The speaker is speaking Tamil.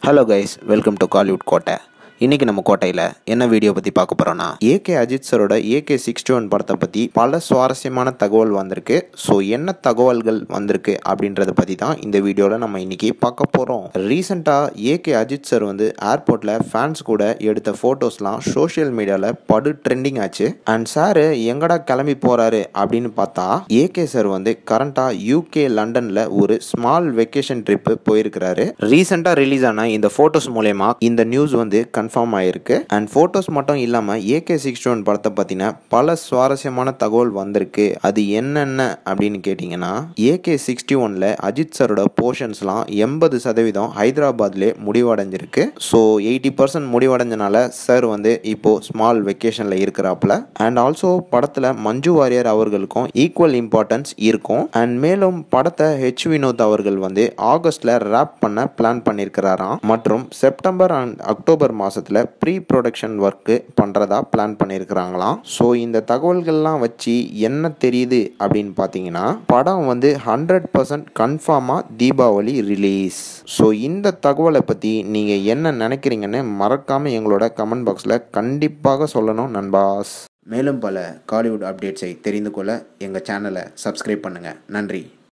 hello guys welcome to Kollywood Kottai இன்னைக்கு நம்ம கோட்டையில் என்ன வீடியோ பற்றி பார்க்க போகிறோன்னா ஏகே அஜித் சரோட ஏகே சிக்ஸ்டி ஒன் படத்தை பற்றி பல சுவாரஸ்யமான தகவல் வந்திருக்கு ஸோ என்ன தகவல்கள் வந்திருக்கு அப்படின்றத பற்றி தான் இந்த வீடியோவில் நம்ம இன்னைக்கு பார்க்க போகிறோம் ரீசெண்டாக ஏகே அஜித் சார் வந்து ஏர்போர்ட்டில் ஃபேன்ஸ் கூட எடுத்த ஃபோட்டோஸ்லாம் சோஷியல் மீடியாவில் படு ட்ரெண்டிங் ஆச்சு அண்ட் சார் எங்கடா கிளம்பி போகிறாரு அப்படின்னு பார்த்தா ஏகே சார் வந்து கரண்ட்டாக யூகே லண்டனில் ஒரு ஸ்மால் வெக்கேஷன் ட்ரிப்பு போயிருக்கிறாரு ரீசெண்டாக ரிலீஸ் ஆன இந்த ஃபோட்டோஸ் மூலயமா இந்த நியூஸ் வந்து கன்ஃபார்ம் ஆயிருக்கு அண்ட் ஃபோட்டோஸ் மட்டும் இல்லாமல் ஏகே சிக்ஸ்டி ஒன் படத்தை பற்றின பல சுவாரஸ்யமான தகவல் வந்திருக்கு அது என்னென்ன அப்படின்னு கேட்டிங்கன்னா ஏகே சிக்ஸ்டி ஒனில் அஜித் சாரோட போர்ஷன்ஸ்லாம் எண்பது சதவீதம் ஹைதராபாத்லே முடிவடைஞ்சிருக்கு ஸோ எயிட்டி பர்சன்ட் முடிவடைஞ்சனால சார் வந்து இப்போ ஸ்மால் வெக்கேஷனில் இருக்கிறாப்புல அண்ட் ஆல்சோ படத்தில் மஞ்சு வாரியர் அவர்களுக்கும் ஈக்குவல் இம்பார்ட்டன்ஸ் இருக்கும் அண்ட் மேலும் படத்தை ஹெச் வினோத் அவர்கள் வந்து ஆகஸ்ட்ல ரேப் பண்ண பிளான் பண்ணியிருக்கிறாராம் மற்றும் செப்டம்பர் அண்ட் அக்டோபர் மாதத்தில் ப்ரீ ப்ரொடக்ஷன் ஒர்க்கு பண்ணுறதா பிளான் பண்ணியிருக்கிறாங்களாம் ஸோ இந்த தகவல்கள்லாம் வச்சு என்ன தெரியுது அப்படின்னு பார்த்தீங்கன்னா படம் வந்து ஹண்ட்ரட் பர்சன்ட் கன்ஃபார்மாக தீபாவளி ரிலீஸ் ஸோ இந்த தகவலை பற்றி நீங்கள் என்ன நினைக்கிறீங்கன்னு மறக்காமல் எங்களோட கமெண்ட் பாக்ஸில் கண்டிப்பாக சொல்லணும் நண்பாஸ் மேலும் பல காலிவுட் அப்டேட்ஸை தெரிந்து கொள்ள எங்கள் சேனலை சப்ஸ்கிரைப் பண்ணுங்கள் நன்றி